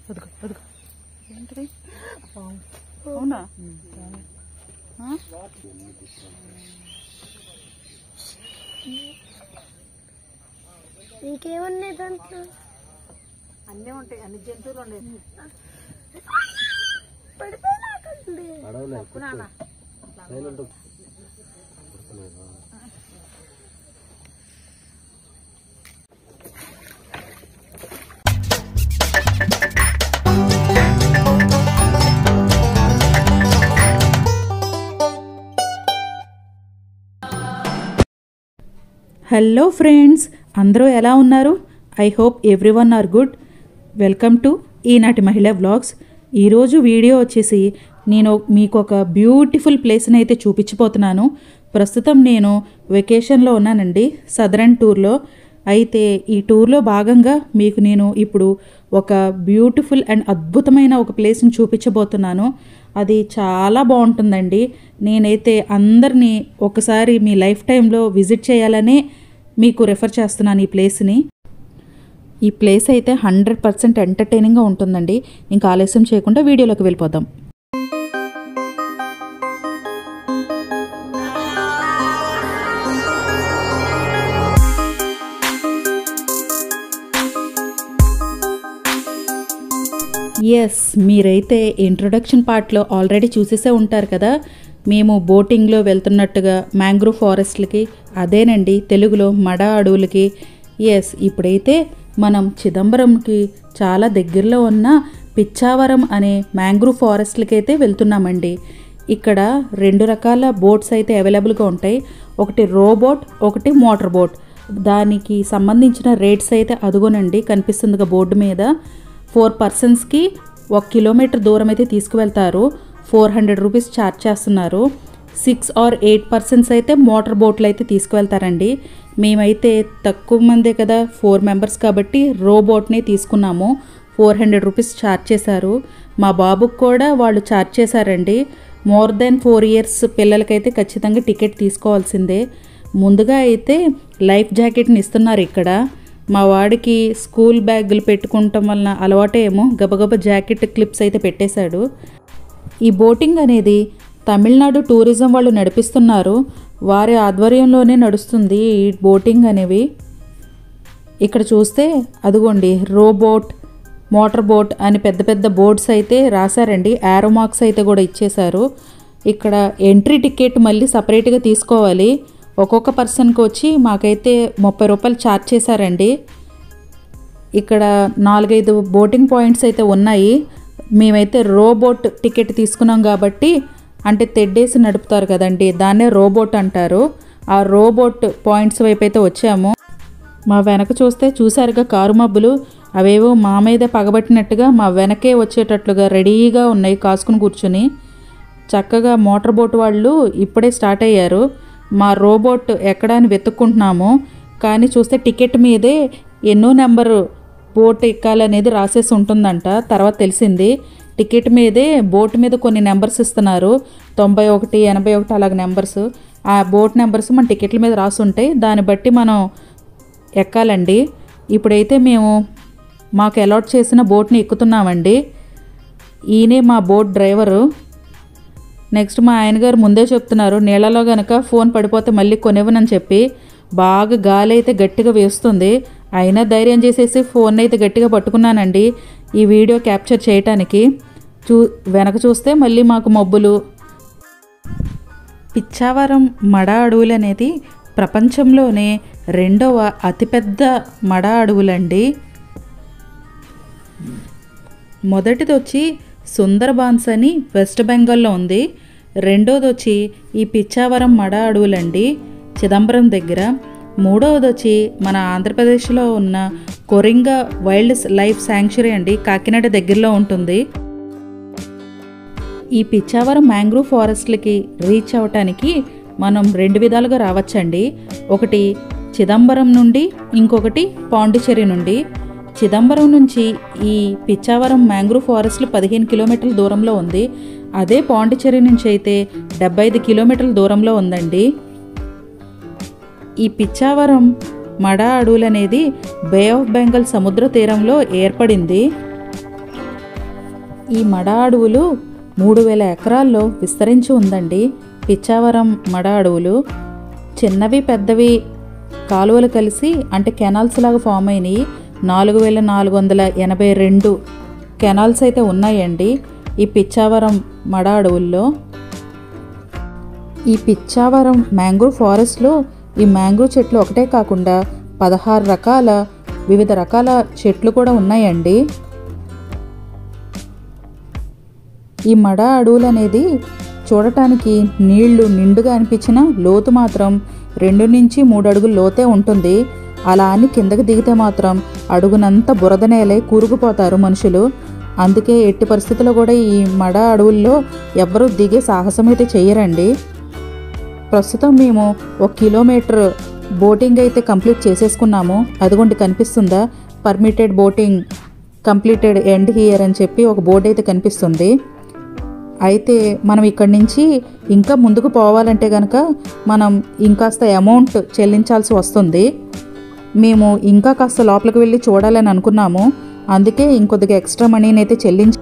అదిగో అదిగో ఏంటిది పాము. అవునా ఆ? ఇంకేమున్నాయి దాంట్లో అన్నీ ఉంటాయి అన్ని జంతువులు ఉన్నాయి పడిపోయినాకండి హలో ఫ్రెండ్స్ అందరూ ఎలా ఉన్నారు I hope everyone are good welcome to ఈనాటి మహిళా వ్లాగ్స్ ఈరోజు వీడియో వచ్చేసి నేను మీకు ఒక బ్యూటిఫుల్ ప్లేస్ని అయితే చూపించిపోతున్నాను ప్రస్తుతం నేను వెకేషన్లో ఉన్నానండి సదరన్ టూర్లో అయితే ఈ టూర్లో భాగంగా మీకు నేను ఇప్పుడు ఒక బ్యూటిఫుల్ అండ్ అద్భుతమైన ఒక ప్లేస్ని చూపించబోతున్నాను అది చాలా బాగుంటుందండి నేనైతే అందరినీ ఒకసారి మీ లైఫ్ టైంలో విజిట్ చేయాలనే మీకు రెఫర్ చేస్తున్నాను ఈ ప్లేస్ని ఈ ప్లేస్ అయితే హండ్రెడ్ పర్సెంట్ ఎంటర్టైనింగ్గా ఉంటుందండి ఇంకా ఆలస్యం చేయకుండా వీడియోలోకి వెళ్ళిపోదాం ఎస్ మీరైతే ఇంట్రొడక్షన్ పార్ట్లో ఆల్రెడీ చూసేసే ఉంటారు కదా మేము బోటింగ్లో వెళ్తున్నట్టుగా మ్యాంగ్రూవ్ ఫారెస్ట్లకి అదేనండి తెలుగులో మడ అడవులకి ఎస్ ఇప్పుడైతే మనం చిదంబరంకి చాలా దగ్గరలో ఉన్న పిచ్చావరం అనే మ్యాంగ్రూవ్ ఫారెస్ట్లకి అయితే వెళ్తున్నామండి ఇక్కడ రెండు రకాల బోట్స్ అయితే అవైలబుల్గా ఉంటాయి ఒకటి రో బోట్ ఒకటి మోటార్ బోట్ దానికి సంబంధించిన రేట్స్ అయితే అదుగోనండి కనిపిస్తుందిగా బోర్డు మీద ఫోర్ పర్సన్స్కి ఒక కిలోమీటర్ దూరం అయితే తీసుకువెళ్తారు ఫోర్ హండ్రెడ్ రూపీస్ ఛార్జ్ చేస్తున్నారు సిక్స్ ఆర్ ఎయిట్ పర్సన్స్ అయితే మోటార్ బోట్లు అయితే తీసుకువెళ్తారండి మేమైతే తక్కువ మందే కదా ఫోర్ మెంబర్స్ కాబట్టి రో బోట్నే తీసుకున్నాము ఫోర్ హండ్రెడ్ రూపీస్ ఛార్జ్ చేశారు మా బాబుకి కూడా వాళ్ళు ఛార్జ్ చేశారండి మోర్ దెన్ ఫోర్ ఇయర్స్ పిల్లలకైతే ఖచ్చితంగా టికెట్ తీసుకోవాల్సిందే ముందుగా అయితే లైఫ్ జాకెట్ని ఇస్తున్నారు ఇక్కడ మా వాడికి స్కూల్ బ్యాగులు పెట్టుకుంటాం వలన అలవాటే ఏమో గబగబా జాకెట్ క్లిప్స్ అయితే పెట్టేశాడు ఈ బోటింగ్ అనేది తమిళనాడు టూరిజం వాళ్ళు నడిపిస్తున్నారు వారి ఆధ్వర్యంలోనే నడుస్తుంది ఈ బోటింగ్ అనేవి ఇక్కడ చూస్తే అదిగోండి రో బోట్ మోటార్ బోట్ అని పెద్ద పెద్ద బోర్డ్స్ అయితే రాశారండి యారో మార్క్స్ అయితే కూడా ఇచ్చేశారు ఇక్కడ ఎంట్రీ టికెట్ మళ్ళీ సపరేట్గా తీసుకోవాలి ఒక్కొక్క పర్సన్కి వచ్చి మాకైతే ముప్పై రూపాయలు ఛార్జ్ చేశారండి ఇక్కడ నాలుగైదు బోటింగ్ పాయింట్స్ అయితే ఉన్నాయి మేమైతే రోబోట్ టికెట్ తీసుకున్నాం కాబట్టి అంటే తెడ్డేసి నడుపుతారు కదండి దాన్నే రోబోట్ అంటారు ఆ రోబోట్ పాయింట్స్ వైపు అయితే వచ్చాము మా వెనక చూస్తే చూసారుగా కారు మబ్బులు అవేవో మా మీద పగబట్టినట్టుగా మా వెనకే వచ్చేటట్లుగా రెడీగా ఉన్నాయి కాసుకుని కూర్చుని చక్కగా మోటార్ బోట్ వాళ్ళు ఇప్పుడే స్టార్ట్ అయ్యారు మా రోబోట్ ఎక్కడ అని వెతుక్కుంటున్నాము కానీ చూస్తే టికెట్ మీదే ఎన్నో నెంబరు బోట్ ఎక్కాలనేది రాసేసి ఉంటుందంట తర్వాత తెలిసింది టికెట్ మీదే బోట్ మీద కొన్ని నెంబర్స్ ఇస్తున్నారు తొంభై ఒకటి ఎనభై ఒకటి అలాగ నెంబర్స్ ఆ బోట్ నెంబర్స్ మన టికెట్ల మీద రాసి ఉంటాయి దాన్ని బట్టి మనం ఎక్కాలండి ఇప్పుడైతే మేము మాకు అలాట్ చేసిన బోట్ని ఎక్కుతున్నామండి ఈయనే మా బోట్ డ్రైవరు నెక్స్ట్ మా ఆయన గారు ముందే చెప్తున్నారు నీళ్ళలో గనక ఫోన్ పడిపోతే మళ్ళీ కొనివ్వనని చెప్పి బాగా గాలి అయితే గట్టిగా వేస్తుంది అయినా ధైర్యం చేసేసి ఫోన్ అయితే గట్టిగా పట్టుకున్నానండి ఈ వీడియో క్యాప్చర్ చేయటానికి చూ వెనక చూస్తే మళ్ళీ మాకు మబ్బులు పిచ్చావరం మడ అడవులు అనేది ప్రపంచంలోనే రెండవ అతిపెద్ద మడ అడవులండి మొదటిది వచ్చి సుందర్బాన్స్ అని వెస్ట్ బెంగాల్లో ఉంది రెండోది వచ్చి ఈ పిచ్చావరం మడ అడవులండి చిదంబరం దగ్గర మూడవది వచ్చి మన ఆంధ్రప్రదేశ్లో ఉన్న కొరింగ వైల్డ్ లైఫ్ శాంక్చురీ అండి కాకినాడ దగ్గరలో ఉంటుంది ఈ పిచ్చావరం మ్యాంగ్రూవ్ ఫారెస్ట్లకి రీచ్ అవ్వటానికి మనం రెండు విధాలుగా రావచ్చండి ఒకటి చిదంబరం నుండి ఇంకొకటి పాండిచ్చేరి నుండి చిదంబరం నుంచి ఈ పిచ్చావరం మ్యాంగ్రూవ్ ఫారెస్ట్లు పదిహేను కిలోమీటర్ల దూరంలో ఉంది అదే పాండిచ్చేరి నుంచి అయితే డెబ్బై ఐదు కిలోమీటర్ల దూరంలో ఉందండి ఈ పిచ్చావరం మడ అడవులు అనేది బే ఆఫ్ బెంగాల్ సముద్ర తీరంలో ఏర్పడింది ఈ మడ అడవులు మూడు వేల ఎకరాల్లో విస్తరించి ఉందండి పిచ్చావరం మడ అడవులు చిన్నవి పెద్దవి కాలువలు కలిసి అంటే కెనాల్స్ లాగా ఫామ్ అయినాయి నాలుగు వేల నాలుగు వందల ఎనభై రెండు కెనాల్స్ అయితే ఉన్నాయండి ఈ పిచ్చావరం మడ అడవుల్లో ఈ పిచ్చావరం మ్యాంగ్రూవ్ ఫారెస్ట్లో ఈ మ్యాంగ్రూవ్ చెట్లు ఒకటే కాకుండా పదహారు రకాల వివిధ రకాల చెట్లు కూడా ఉన్నాయండి ఈ మడ అడవులు అనేది చూడటానికి నీళ్లు నిండుగా అనిపించిన లోతు మాత్రం రెండు నుంచి మూడు అడుగుల లోతే ఉంటుంది అలా అని కిందకి దిగితే మాత్రం అడుగునంత బురద నేలై కూరుకుపోతారు మనుషులు అందుకే ఎట్టి పరిస్థితుల్లో కూడా ఈ మడ అడవుల్లో ఎవ్వరూ దిగే సాహసం అయితే చెయ్యరండి ప్రస్తుతం మేము ఒక కిలోమీటర్ బోటింగ్ అయితే కంప్లీట్ చేసేసుకున్నాము అదిగోండి కనిపిస్తుందా permitted boating completed end here అని చెప్పి ఒక బోర్డు అయితే కనిపిస్తుంది అయితే మనం ఇక్కడి నుంచి ఇంకా ముందుకు పోవాలంటే కనుక మనం ఇంకాస్త అమౌంట్ చెల్లించాల్సి వస్తుంది మేము ఇంకా కాస్త లోపలికి వెళ్ళి చూడాలని అనుకున్నాము అందుకే ఇంకొద్దిగా ఎక్స్ట్రా మనీని అయితే చెల్లించి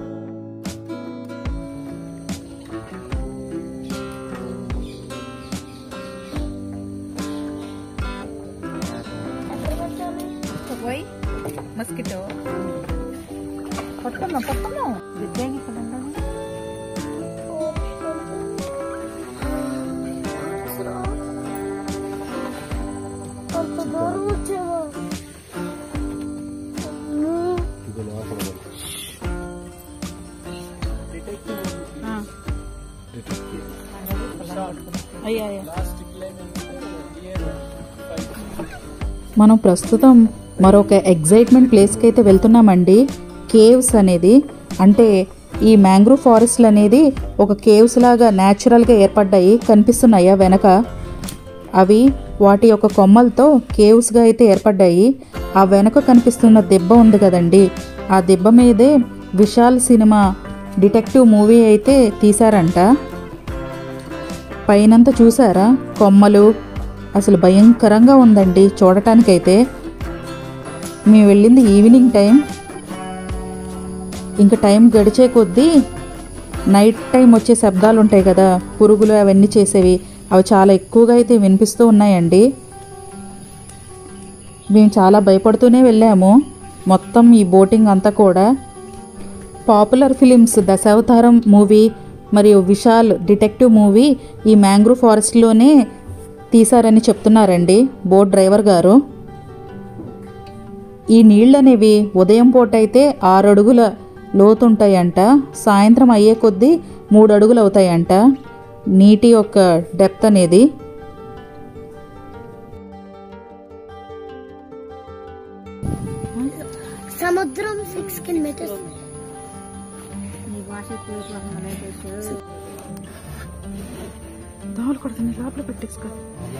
పోయి మస్కిటో పట్టుకున్నాం పట్టుకున్నాం దిద్దాం ఇక్కడ ఉండదు అంత దూరం వచ్చావా అయ్యా అయ్యా మనం ప్రస్తుతం మరొక ఎగ్జైట్మెంట్ ప్లేస్కి అయితే వెళ్తున్నామండి కేవ్స్ అనేది అంటే ఈ మ్యాంగ్రూవ్ ఫారెస్ట్లు అనేది ఒక కేవ్స్ లాగా న్యాచురల్గా ఏర్పడ్డాయి కనిపిస్తున్నాయా వెనక అవి వాటి యొక్క కొమ్మలతో కేవ్స్గా అయితే ఏర్పడ్డాయి ఆ వెనక కనిపిస్తున్న దెబ్బ ఉంది కదండి ఆ దెబ్బ మీదే విశాల్ సినిమా డిటెక్టివ్ మూవీ అయితే తీశారంట పైనంతా చూసారా కొమ్మలు అసలు భయంకరంగా ఉందండి చూడటానికైతే మేము వెళ్ళింది ఈవినింగ్ టైం ఇంకా టైం గడిచే కొద్దీ నైట్ టైం వచ్చే శబ్దాలు ఉంటాయి కదా పురుగులు అవన్నీ చేసేవి అవి చాలా ఎక్కువగా అయితే వినిపిస్తూ ఉన్నాయండి మేము చాలా భయపడుతూనే వెళ్ళాము మొత్తం ఈ బోటింగ్ అంతా కూడా పాపులర్ ఫిలిమ్స్ దశావతారం మూవీ మరియు విశాల్ డిటెక్టివ్ మూవీ ఈ మ్యాంగ్రూవ్ ఫారెస్ట్లోనే తీశారని చెప్తున్నారండి బోట్ డ్రైవర్ గారు ఈ నీళ్ళు అనేవి ఉదయం పూట అయితే ఆరు అడుగుల లోతుంటాయంట సాయంత్రం అయ్యే కొద్దీ మూడు అడుగులు అవుతాయంట నీటి యొక్క డెప్త్ అనేది సముద్రం సిక్స్ కిలోమీటర్స్ నీ భాష ఎక్కువ దోమలు కొడుతుంది లోపల పెట్టేసుకో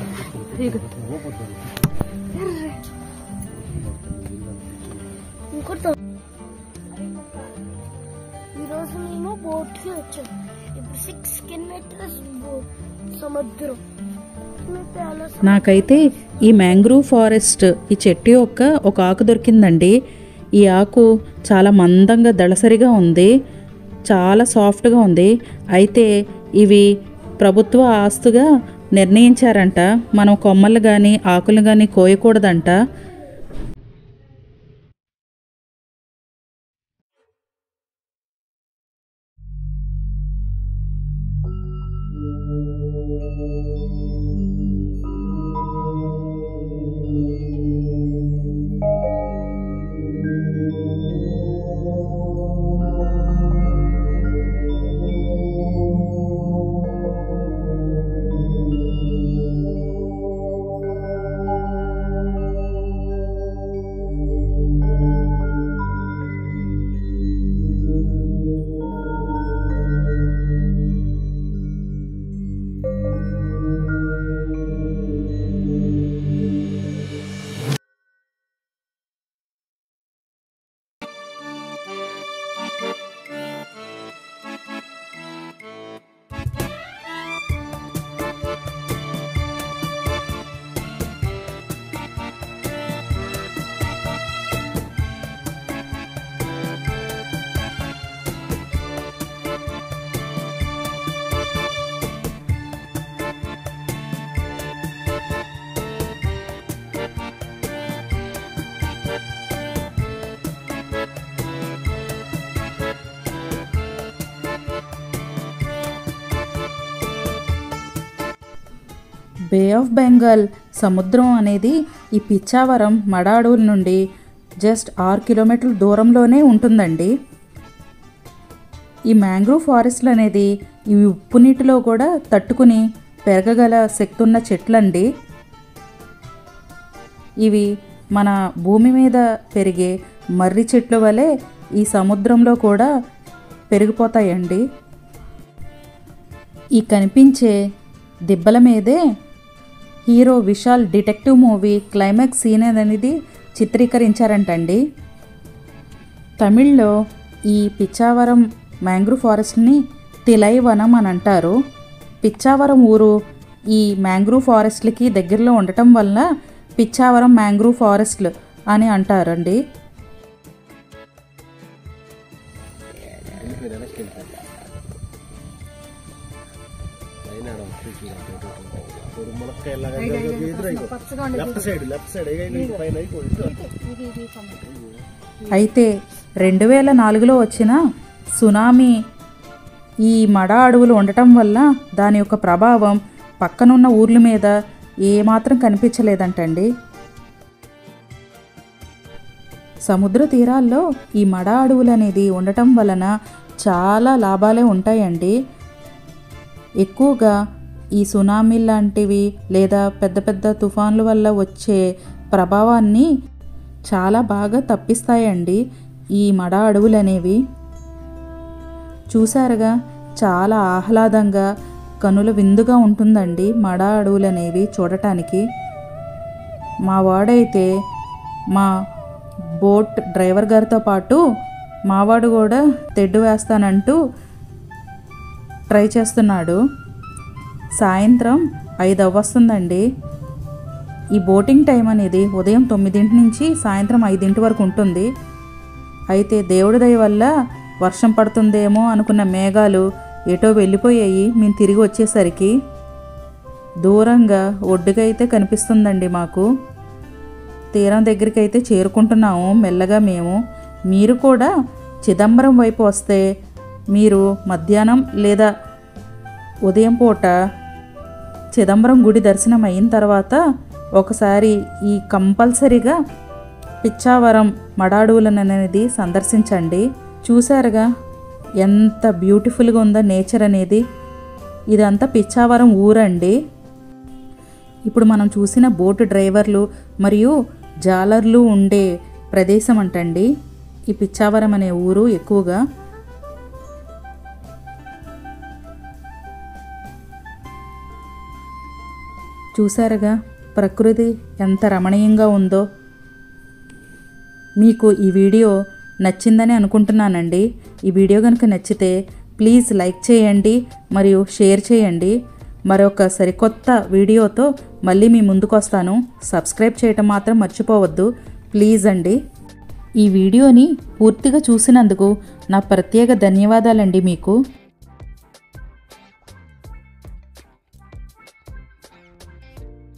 ఇంకోటి ఈరోజు మేము బోట్ కి వచ్చాం ఇప్పుడు సిక్స్ కిలోమీటర్స్ సముద్రం మేము చాలా నాకైతే ఈ మ్యాంగ్రూవ్ ఫారెస్ట్ ఈ చెట్టు యొక్క ఒక ఆకు దొరికిందండి ఈ ఆకు చాలా మందంగా దళసరిగా ఉంది చాలా సాఫ్ట్గా ఉంది అయితే ఇవి ప్రభుత్వ ఆస్తుగా నిర్ణయించారంట మనం కొమ్మలు కానీ ఆకులు కానీ కోయకూడదంట బే ఆఫ్ బెంగాల్ సముద్రం అనేది ఈ పిచ్చావరం మడ అడవుల నుండి జస్ట్ ఆరు కిలోమీటర్ల దూరంలోనే ఉంటుందండి ఈ మ్యాంగ్రూవ్ ఫారెస్ట్లు అనేది ఈ ఉప్పు నీటిలో కూడా తట్టుకుని పెరగగల శక్తి ఉన్న చెట్లండి ఇవి మన భూమి మీద పెరిగే మర్రి చెట్ల వలె ఈ సముద్రంలో కూడా పెరిగిపోతాయండి ఈ కనిపించే దిబ్బల మీదే hero Vishal detective movie climax scene అనేది చిత్రీకరించారంటండి తమిళ్లో ఈ పిచ్చావరం మ్యాంగ్రూవ్ ఫారెస్ట్ని తిలై వనం అని అంటారు పిచ్చావరం ఊరు ఈ మ్యాంగ్రూవ్ ఫారెస్ట్లకి దగ్గరలో ఉండటం వల్ల పిచ్చావరం మ్యాంగ్రూవ్ ఫారెస్ట్లు అని అంటారండి లెఫ్ట్ సైడ్ లెఫ్ట్ సైడ్ పైన అయితే రెండు వేల నాలుగులో వచ్చిన సునామీ ఈ మడ అడవులు ఉండటం వల్ల దాని యొక్క ప్రభావం పక్కనున్న ఊర్ల మీద ఏమాత్రం కనిపించలేదంటండి సముద్ర తీరాల్లో ఈ మడ అడవులు అనేది ఉండటం వలన చాలా లాభాలే ఉంటాయండి ఎక్కువగా ఈ సునామీ లాంటివి లేదా పెద్ద పెద్ద తుఫాన్ల వల్ల వచ్చే ప్రభావాన్ని చాలా బాగా తప్పిస్తాయండి ఈ మడ అడవులు అనేవి చూసారుగా చాలా ఆహ్లాదంగా కనుల విందుగా ఉంటుందండి మడ అడవులు అనేవి చూడటానికి మా వాడైతే మా బోట్ డ్రైవర్ గారితో పాటు మావాడు కూడా తెడ్డు వేస్తానంటూ ట్రై చేస్తున్నాడు సాయంత్రం ఐదు అవ్వస్తుందండి ఈ బోటింగ్ టైం అనేది ఉదయం తొమ్మిదింటి నుంచి సాయంత్రం ఐదింటి వరకు ఉంటుంది అయితే దేవుడి దయ వల్ల వర్షం పడుతుందేమో అనుకున్న మేఘాలు ఎటో వెళ్ళిపోయాయి మేము తిరిగి వచ్చేసరికి దూరంగా ఒడ్డుగా అయితే కనిపిస్తుందండి మాకు తీరం దగ్గరికి అయితే చేరుకుంటున్నాము మెల్లగా మేము మీరు కూడా చిదంబరం వైపు వస్తే మీరు మధ్యాహ్నం లేదా ఉదయం పూట చిదంబరం గుడి దర్శనం అయిన తర్వాత ఒకసారి ఈ కంపల్సరీగా పిచ్చావరం మడాడువులను అనేది సందర్శించండి చూసారుగా ఎంత బ్యూటిఫుల్గా ఉందో నేచర్ అనేది ఇదంతా పిచ్చావరం ఊరండి ఇప్పుడు మనం చూసిన బోటు డ్రైవర్లు మరియు జాలర్లు ఉండే ప్రదేశం అంటండి ఈ పిచ్చావరం అనే ఊరు ఎక్కువగా చూసారుగా ప్రకృతి ఎంత రమణీయంగా ఉందో మీకు ఈ వీడియో నచ్చిందని అనుకుంటున్నానండి ఈ వీడియో కనుక నచ్చితే ప్లీజ్ లైక్ చేయండి మరియు షేర్ చేయండి మరొక సరికొత్త వీడియోతో మళ్ళీ మీ ముందుకు వస్తాను సబ్స్క్రైబ్ చేయటం మాత్రం మర్చిపోవద్దు ప్లీజ్ అండి ఈ వీడియోని పూర్తిగా చూసినందుకు నా ప్రత్యేక ధన్యవాదాలండి మీకు